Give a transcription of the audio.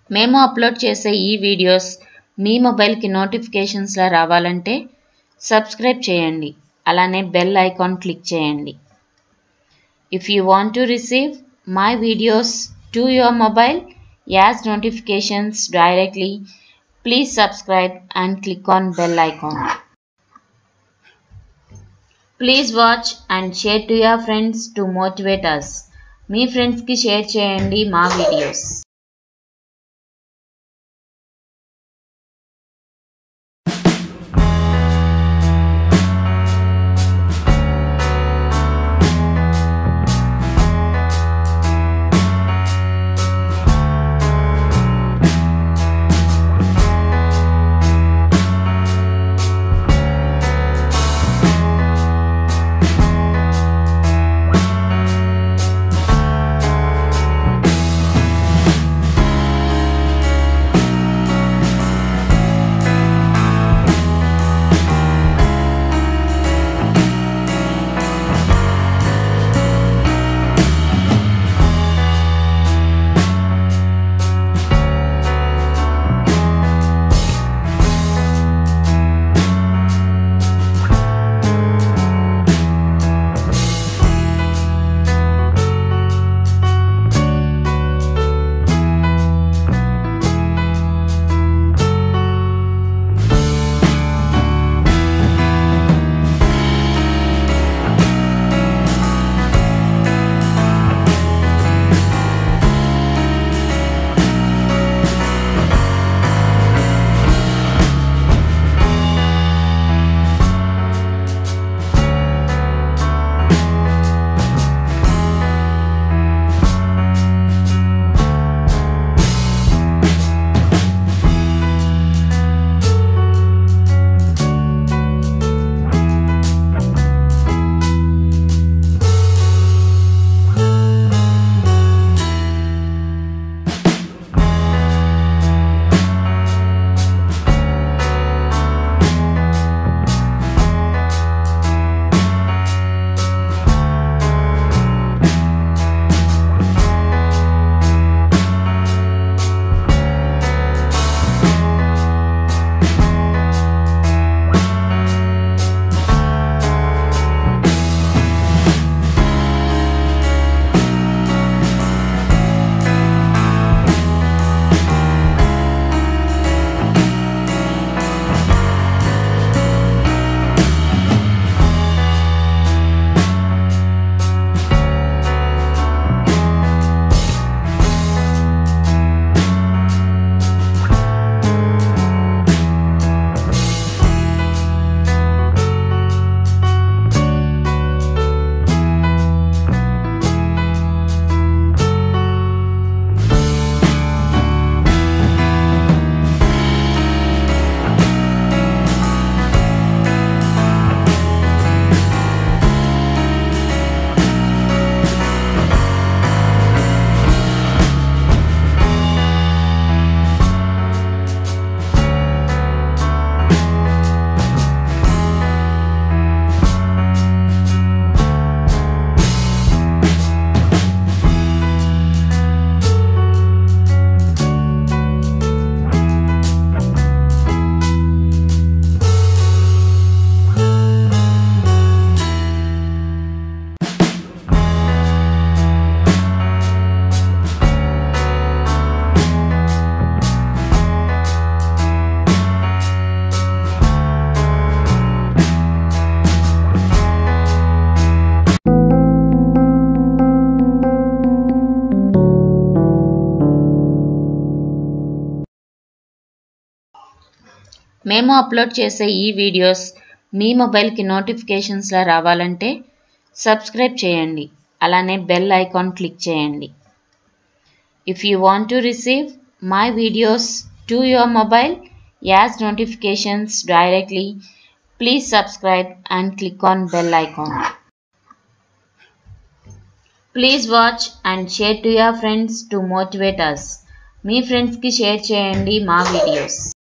మేము అప్లోడ్ చేసే ఈ వీడియోస్ మీ మొబైల్కి నోటిఫికేషన్స్లా రావాలంటే సబ్స్క్రైబ్ చేయండి అలానే బెల్ ఐకాన్ క్లిక్ చేయండి if you want to receive my videos to your mobile as notifications directly please subscribe and click on bell icon please watch and share to your friends to motivate us మీ ఫ్రెండ్స్కి షేర్ చేయండి మా videos మేము upload చేసే ఈ videos మీ మొబైల్కి నోటిఫికేషన్స్లా రావాలంటే సబ్స్క్రైబ్ చేయండి అలానే బెల్ ఐకాన్ క్లిక్ చేయండి if you want to receive my videos to your mobile as notifications directly please subscribe and click on bell icon please watch and share to your friends to motivate us మీ ఫ్రెండ్స్కి షేర్ చేయండి మా videos